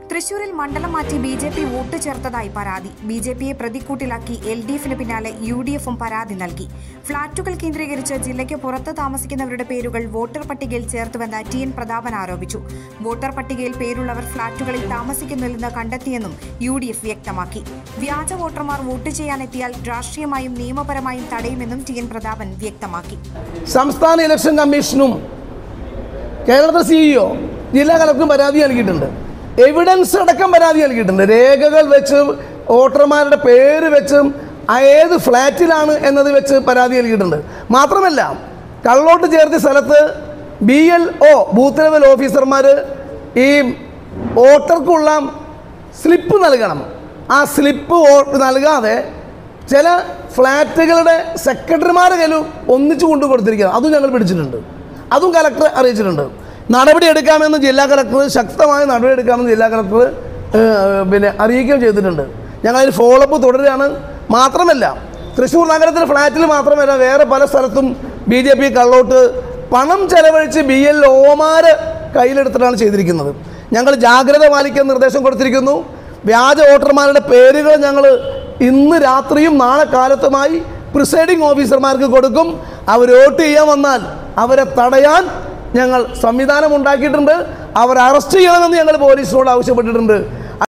തൃശൂരിൽ മണ്ഡലം മാറ്റി ബി ജെ പി വോട്ട് ചേർത്തതായി പരാതി ബി ജെ പിയെ പ്രതിക്കൂട്ടിലാക്കി എൽ ഡി എഫിന് പിന്നാലെ യു ഡി എഫും പരാതി നൽകി ഫ്ളാറ്റുകൾ കേന്ദ്രീകരിച്ച് ജില്ലയ്ക്ക് പുറത്ത് താമസിക്കുന്നവരുടെ പേരുകൾ വോട്ടർ പട്ടികയിൽ ചേർത്തുവെന്ന് ടി എൻ പ്രതാപൻ ആരോപിച്ചു വോട്ടർ പട്ടികയിൽ പേരുള്ളവർ ഫ്ളാറ്റുകളിൽ താമസിക്കുന്നില്ലെന്ന് കണ്ടെത്തിയെന്നും യു ഡി എഫ് വ്യക്തമാക്കി വ്യാജ വോട്ടർമാർ വോട്ട് ചെയ്യാനെത്തിയാൽ രാഷ്ട്രീയമായും നിയമപരമായും തടയുമെന്നും ടി എൻ പ്രതാപൻ വ്യക്തമാക്കി സംസ്ഥാന ഇലക്ഷൻ കമ്മീഷനും കേരളത്തിലെ സിഇഒ ജില്ലാ കളക്ടറും പരാതി നൽകിയിട്ടുണ്ട് എവിഡൻസ് അടക്കം പരാതി നൽകിയിട്ടുണ്ട് രേഖകൾ വെച്ച് വോട്ടർമാരുടെ പേര് വെച്ചും ആ ഏത് ഫ്ലാറ്റിലാണ് എന്നത് വെച്ച് പരാതി നൽകിയിട്ടുണ്ട് മാത്രമല്ല കള്ളോട്ട് ചേർത്ത സ്ഥലത്ത് B L O booth level ഓഫീസർമാർ ഈ വോട്ടർക്കുള്ള സ്ലിപ്പ് നൽകണം ആ സ്ലിപ്പ് വോട്ട് നൽകാതെ ചില ഫ്ലാറ്റുകളുടെ സെക്രട്ടറിമാരെ കയ്യിൽ ഒന്നിച്ചു കൊണ്ടു കൊടുത്തിരിക്കുക അതും ഞങ്ങൾ പിടിച്ചിട്ടുണ്ട് അതും കലക്ടർ അറിയിച്ചിട്ടുണ്ട് നടപടി എടുക്കാമെന്ന് ജില്ലാ കലക്ടർ ശക്തമായ നടപടി എടുക്കാമെന്ന് ജില്ലാ കലക്ടർ ഏഹ്, പിന്നെ അറിയിക്കുകയും ചെയ്തിട്ടുണ്ട് ഞങ്ങളതിൽ ഫോളോ അപ്പ് തുടരുകയാണ് മാത്രമല്ല തൃശ്ശൂർ നഗരത്തിലെ ഫ്ലാറ്റിൽ മാത്രമല്ല വേറെ പല സ്ഥലത്തും ബി ജെ പി കള്ളോട്ട് പണം ചെലവഴിച്ച് ബി എൽ ഒമാര് കയ്യിലെടുത്തിട്ടാണ് ചെയ്തിരിക്കുന്നത് ഞങ്ങൾ ജാഗ്രത പാലിക്കാൻ നിർദ്ദേശം കൊടുത്തിരിക്കുന്നു വ്യാജ വോട്ടർമാരുടെ പേരുകൾ ഞങ്ങൾ ഇന്ന് രാത്രിയും നാളെ കാലത്തുമായി പ്രിസൈഡിംഗ് ഓഫീസർമാർക്ക് കൊടുക്കും അവർ വോട്ട് ചെയ്യാൻ വന്നാൽ അവരെ തടയാൻ ഞങ്ങൾ സംവിധാനം ഉണ്ടാക്കിയിട്ടുണ്ട് അവർ അറസ്റ്റ് ചെയ്യണമെന്ന് ഞങ്ങൾ പോലീസിനോട് ആവശ്യപ്പെട്ടിട്ടുണ്ട്